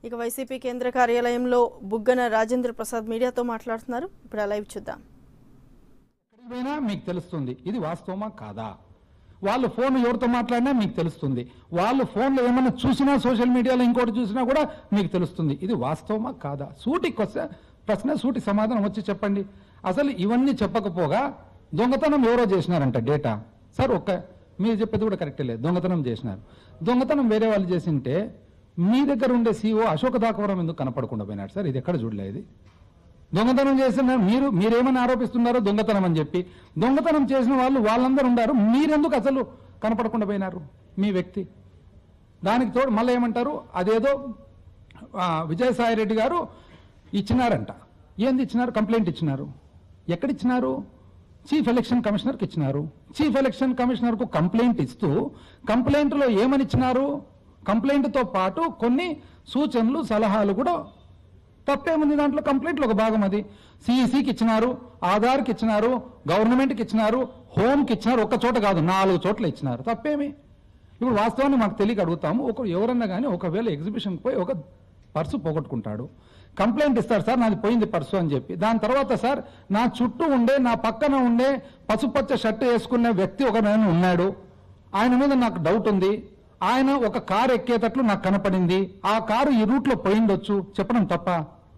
ఇక వైసీపీ కేంద్ర కార్యాలయంలో బుగ్గన రాజేంద్ర ప్రసాద్ మీడియాతో మాట్లాడుతున్నారు ఇప్పుడు ఆ లైవ్ చూద్దాం ఎక్కడికి పోయినా మీకు తెలుస్తుంది ఇది వాస్తవమా కాదా వాళ్ళు ఫోన్ ఎవరితో మాట్లాడినా మీకు తెలుస్తుంది వాళ్ళు ఫోన్లో ఏమైనా చూసినా సోషల్ మీడియాలో ఇంకోటి చూసినా కూడా మీకు తెలుస్తుంది ఇది వాస్తవమా కాదా సూటి క్వశ్చన్ ప్రశ్న సూటి సమాధానం వచ్చి చెప్పండి అసలు ఇవన్నీ చెప్పకపోగా దొంగతనం ఎవరో చేసినారంట డేటా సార్ ఒక్క మీరు చెప్పేది కూడా కరెక్టే లేదు దొంగతనం చేసినారు దొంగతనం వేరే వాళ్ళు చేసింటే మీ దగ్గర ఉండే సీఓ అశోక దాకవరం ఎందుకు కనపడకుండా పోయినాడు సార్ ఇది ఎక్కడ చూడలేదు ఇది దొంగతనం చేసిన మీరు మీరేమని ఆరోపిస్తున్నారో దొంగతనం అని చెప్పి దొంగతనం చేసిన వాళ్ళు వాళ్ళందరూ ఉన్నారు మీరెందుకు అసలు కనపడకుండా పోయినారు మీ వ్యక్తి దానికి తోడు మళ్ళీ ఏమంటారు అదేదో ఆ, విజయసాయి రెడ్డి గారు ఇచ్చినారంట ఏంది ఇచ్చినారు కంప్లైంట్ ఇచ్చినారు ఎక్కడిచ్చినారు చీఫ్ ఎలక్షన్ కమిషనర్కి ఇచ్చినారు చీఫ్ ఎలక్షన్ కమిషనర్కు కంప్లైంట్ ఇస్తూ కంప్లైంట్లో ఏమని ఇచ్చినారు కంప్లైంట్తో పాటు కొన్ని సూచనలు సలహాలు కూడా తప్పేముంది దాంట్లో కంప్లైంట్లో ఒక భాగం అది సిఈసికి ఇచ్చినారు ఆధార్కి ఇచ్చినారు గవర్నమెంట్కి ఇచ్చినారు హోమ్కి ఇచ్చినారు ఒక్క చోట కాదు నాలుగు చోట్ల ఇచ్చినారు తప్పేమి ఇప్పుడు వాస్తవాన్ని మాకు తెలియక అడుగుతాము ఒక ఎవరన్నా కానీ ఒకవేళ ఎగ్జిబిషన్కి పోయి ఒక పర్సు పోగొట్టుకుంటాడు కంప్లైంట్ ఇస్తారు సార్ నాది పోయింది పర్సు అని చెప్పి దాని తర్వాత సార్ నా చుట్టూ ఉండే నా పక్కన ఉండే పసుపచ్చ షర్ట్ వేసుకునే వ్యక్తి ఒక నేను ఉన్నాడు ఆయన మీద నాకు డౌట్ ఉంది ఆయన ఒక కారు ఎక్కేటట్లు నాకు కనపడింది ఆ కారు ఈ రూట్లో పోయిండొచ్చు చెప్పడం తప్ప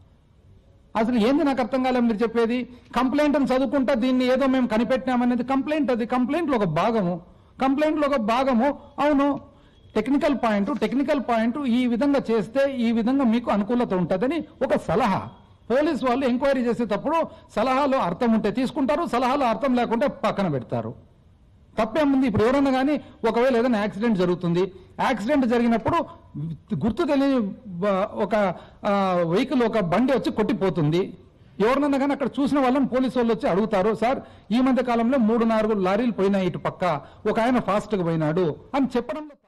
అసలు ఏంది నాకు అర్థం కాలేదు మీరు చెప్పేది కంప్లైంట్ అని చదువుకుంటా దీన్ని ఏదో మేము కనిపెట్టినామనేది కంప్లైంట్ అది కంప్లైంట్లో ఒక భాగము కంప్లైంట్లో ఒక భాగము అవును టెక్నికల్ పాయింట్ టెక్నికల్ పాయింట్ ఈ విధంగా చేస్తే ఈ విధంగా మీకు అనుకూలత ఉంటుందని ఒక సలహా పోలీస్ వాళ్ళు ఎంక్వైరీ చేసేటప్పుడు సలహాలో అర్థం ఉంటే తీసుకుంటారు సలహాలో అర్థం లేకుంటే పక్కన పెడతారు తప్పేముంది ఇప్పుడు ఎవరన్నా కానీ ఒకవేళ ఏదైనా యాక్సిడెంట్ జరుగుతుంది యాక్సిడెంట్ జరిగినప్పుడు గుర్తు తెలియని బ- ఒక వెహికల్ ఒక బండి వచ్చి కొట్టిపోతుంది ఎవరినన్నా కానీ అక్కడ చూసిన వాళ్ళని పోలీసు వాళ్ళు వచ్చి అడుగుతారు సార్ ఈ మధ్య కాలంలో మూడు నాలుగు లారీలు పోయినాయి ఇటు పక్క ఒక ఆయన ఫాస్ట్గా పోయినాడు అని చెప్పడంలో